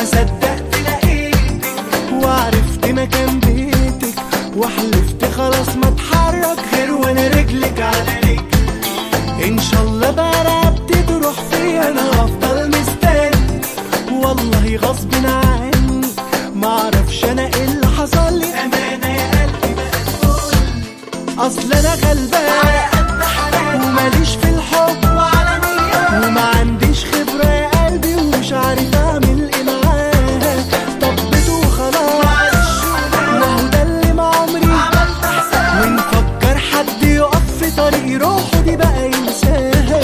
ما صدقت لقيتك وعرفت مكان بيتك وحلفت خلاص ما اتحرك غير وانا رجلك على رجلي ان شاء الله بقى رقبتي تروح فيا انا انا هفضل مستني والله غصب عني ما اعرفش انا ايه اللي حصل لي امانه يا قلبي بقى تقولي اصل انا غلبان على قد حالاتي وماليش في الحب وعلى نياتي وما عنديش خبرة يا قلبي ومش عارف اعمل ايه معاه طبت وخلاص معلش ما هو ده اللي مع عمري عملت حساب ونفكر حد يقف في طريق روحه دي بقى ينساها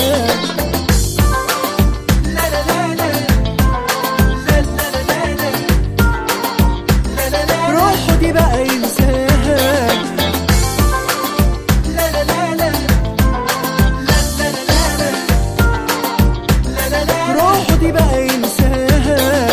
لا لا لا لا لا لا لا لا لا لا لا روحه دي بقى ينساها لا لا لا لا لا لا لا لا لا لا روحه دي بقى ينساها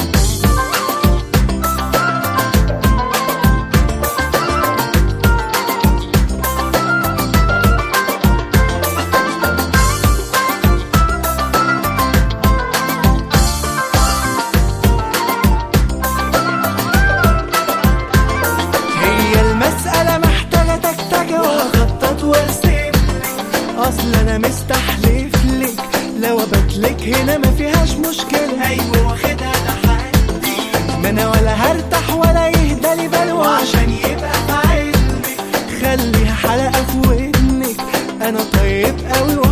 هي المسألة محتاجة تكتكة وهخطط وارسم اصل انا مستحلف لك لو ابتلك هنا ما فيهاش مشكلة ايوه واخدها تحدي ما انا ولا هرتاح ولا يهدى لي بال وعشان يبقى في علمك خليها حلقة في ودنك انا طيب قوي